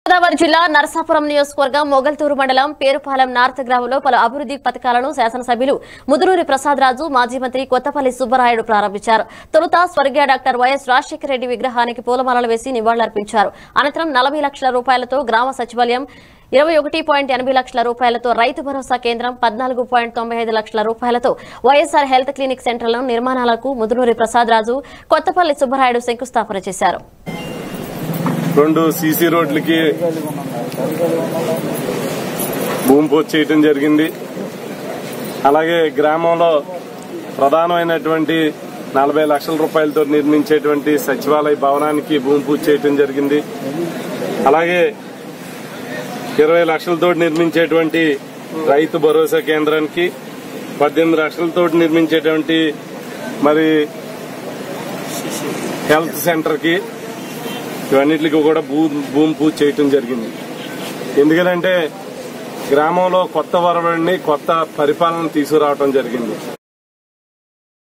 గోదావరి జిల్లా నరసాపురం నియోజకవర్గం మొగల్తూరు మండలం పేరుపాలెం నార్త్ గ్రామంలో పలు అభివృద్ధి పథకాలను శాసనసభ్యులు ముదునూరి ప్రసాద్ రాజు మాజీ మంత్రి కొత్తపల్లి సుబ్బరాయుడు ప్రారంభించారు తొలుత స్వర్గీయ డాక్టర్ వైఎస్ రాజశేఖర రెడ్డి విగ్రహానికి పూలమాలలు వేసి నివాళులర్పించారు అనంతరం నలభై లక్షల రూపాయలతో గ్రామ సచివాలయం ఇరవై ఒకటి పాయింట్ ఎనభై లక్షల రూపాయలతో రైతు భరోసా కేంద్రం పద్నాలుగు పాయింట్ తొంభై ఐదు లక్షల రూపాయలతో వైఎస్ఆర్ హెల్త్ క్లినిక్ సెంటర్ల నిర్మాణాలకు ముదునూరి ప్రసాద్ రాజు కొత్తపల్లి సుబ్బరాయుడు శంకుస్థాపన చేశారు రెండు సీసీ రోడ్లకి భూమి పూజ చేయటం జరిగింది అలాగే గ్రామంలో ప్రధానమైనటువంటి నలభై లక్షల రూపాయలతో నిర్మించేటువంటి సచివాలయ భవనానికి భూమి పూజ చేయటం జరిగింది అలాగే ఇరవై లక్షలతో నిర్మించేటువంటి రైతు భరోసా కేంద్రానికి పద్దెనిమిది లక్షలతో నిర్మించేటువంటి మరి హెల్త్ సెంటర్కి ఇవన్నిటికి కూడా భూ భూమి పూజ చేయటం జరిగింది ఎందుకంటే గ్రామంలో కొత్త వరవడిని కొత్త పరిపాలన తీసుకురావటం జరిగింది